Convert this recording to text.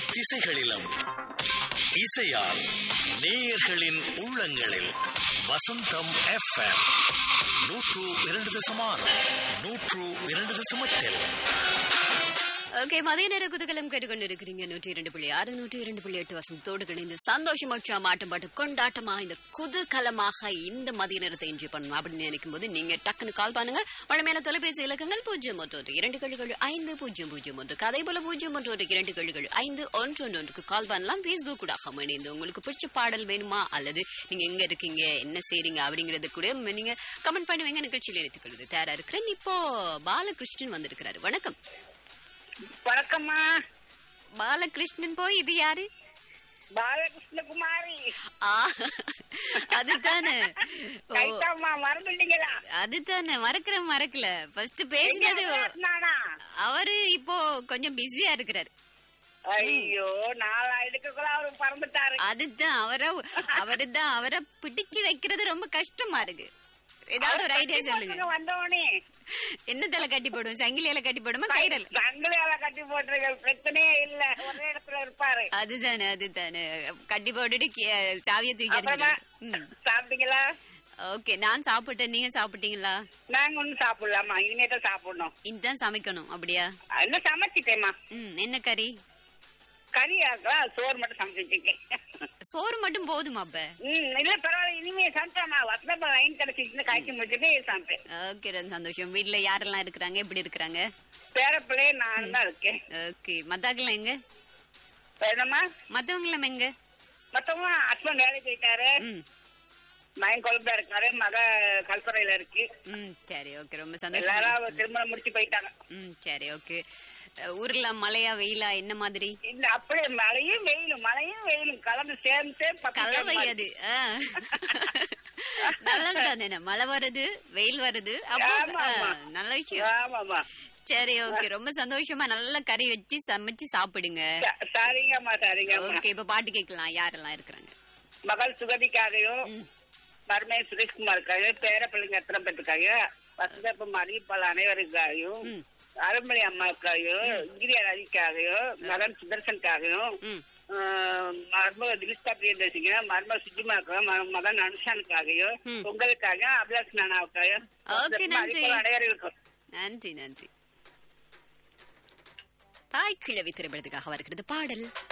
திசைகளிலும் இசையால் நேயர்களின் உள்ளங்களில் வசந்தம் எஃப்எம் நூற்று இரண்டு தசமாறு நூற்று இரண்டு தசமத்தில் ஓகே மதிய நேர குதகலம் கேட்டுக்கொண்டு இருக்கிறீங்க நூற்றி இரண்டு புள்ளி ஆறு நூற்றி இரண்டு புள்ளி எட்டு வசந்தத்தோடு இணைந்து சந்தோஷமாச்சு ஆட்டம் பாட்டு கொண்டாட்டமாக இந்த குதூகலமாக இந்த மதிய நேரத்தை என்ஜாய் பண்ணணும் அப்படின்னு நினைக்கும் போது நீங்க டக்குன்னு கால் பண்ணுங்க வழமையான தொலைபேசி இலக்கங்கள் பூஜ்ஜியம் ஒன்று ஒன்று இரண்டு கழுகள் ஐந்து பூஜ்ஜியம் பூஜ்ஜியம் ஒன்று அதே போல பூஜ்ஜியம் ஒன்று ஒன்று இரண்டு கழுகள் ஐந்து ஒன்று ஒன்று ஒன்றுக்கு கால் பண்ணலாம் ஃபேஸ்புக் கூட இணைந்து உங்களுக்கு பிடிச்ச பாடல் வேணுமா அல்லது நீங்க எங்க இருக்கீங்க என்ன செய்றீங்க அப்படிங்கறது கூட நீங்க கமெண்ட் பண்ணுவீங்க நிகழ்ச்சியில் இணைத்துக் கொள்வது தயாரா இருக்கிறேன் இப்போ பாலகிருஷ்ணன் வந்திருக்கிறாரு வணக்கம் வணக்கம்மா பாலகிருஷ்ணன் போய் இது யாரு பாலகிருஷ்ணகுமாரி ஆ, அதுதானே ஓ, கைத்தாம்மா மறந்துட்டீங்களா அதுதானே மறக்கிற மறக்கல ஃபர்ஸ்ட் பேசினது நானா அவரு இப்போ கொஞ்சம் பிஸியா இருக்கிறாரு ஐயோ நாலாயிரத்துக்குள்ள அவரு பறந்துட்டாரு அதுதான் அவரை அவருதான் அவரை பிடிச்சு வைக்கிறது ரொம்ப கஷ்டமா இருக்கு ஏதாவது ஒரு ஐடியா சொல்லுங்க வந்தவனே என்னத்துல கட்டி போடுவோம் சங்கிலியால கட்டி போடுமா கயிறல் சங்கிலியால கட்டி போட்டுருக்க பிரச்சனையே இல்ல ஒரே இடத்துல இருப்பாரு அதுதானே அதுதானே கட்டி போட்டுட்டு கீ- சாவியை தூக்கி அப்புறமா எறிஞ்சிடுங்க. ம் சாப்பிட்டீங்களா ஓகே நான் சாப்பிட்டேன் நீங்க சாப்பிட்டீங்களா நாங்க ஒண்ணும் சாப்பிடலாமா இனிமே தான் சாப்பிடணும் இதுதான் சமைக்கணும் அப்படியா என்ன சமைச்சிட்டேம்மா ம் என்ன கறி கறி ஆக்கலாம் சோறு மட்டும் சமைச்சு வச்சிருக்கேன் சோறு மட்டும் போதுமா அப்ப ம் இல்ல பரவாயில்ல இனிமே சமைச்சாமா வசனப்பா லைன் கிடைச்சிச்சுன்னு காய்ச்சி முடிச்சுட்டு சமைப்பேன் ஓகே ரொம்ப சந்தோஷம் வீட்ல யாரெல்லாம் இருக்கிறாங்க எப்படி இருக்கிறாங்க பேரப்பிள்ளையே நான் தான் இருக்கேன் ஓகே மத்தாக்கெல்லாம் எங்க என்னம்மா மத்தவங்க எல்லாம் எங்க மொத்தமா ஹஸ்பண்ட் வேலைக்கு போயிட்டாரு ம் மகன் கொழும்புல இருக்காரு மக கல்பறையில இருக்கு ம் சரி ஓகே ரொம்ப சந்தோஷம் எல்லாரும் திருமணம் முடிச்சு போயிட்டாங்க ம் சரி ஓகே அஹ், ஊர்ல மழையா வெயிலா என்ன மாதிரி இந்த அப்படியே மழையும் வெயிலும் மழையும் வெயிலும் கலந்து சேர்ந்து கலவையாது நல்லா தானே மழை வருது வெயில் வருது அப்போ ஆமா, ஆமா. ஆ, நல்ல விஷயம் ஆமாமா சரி ஓகே ரொம்ப சந்தோஷமா நல்ல கறி வச்சு சமைச்சு சாப்பிடுங்க ச- சரிங்கம்மா சரிங்கம்மா ஓகே இப்ப பாட்டு கேட்கலாம் யாரெல்லாம் இருக்கிறாங்க மகள் சுகதிக்காகவும் ம். மருமை சுரேஷ்குமாருக்காக பேர பிள்ளைங்க எத்தனை பேருக்காக வசந்தப்பம் அறிவிப்பால் அனைவருக்காகவும் ம். அருண்மொழி அம்மாவுக்காகவும் இங்கிரியா ராஜிக்காகவும் மகன் சுதர்சனுக்காகவும் ம் மர்ம திலிஸ்தா பிரியதர்சிங்க மர்ம சுஜிமாக்கும் மகன் அனுஷானுக்காகவும் ம். உங்களுக்காக அபிலாஷ் நானாவுக்காக Okay, நன்றி. அனைவருக்கும் நன்றி நன்றி தாய் கிழவி திரைப்படத்துக்காக வருகிறது பாடல்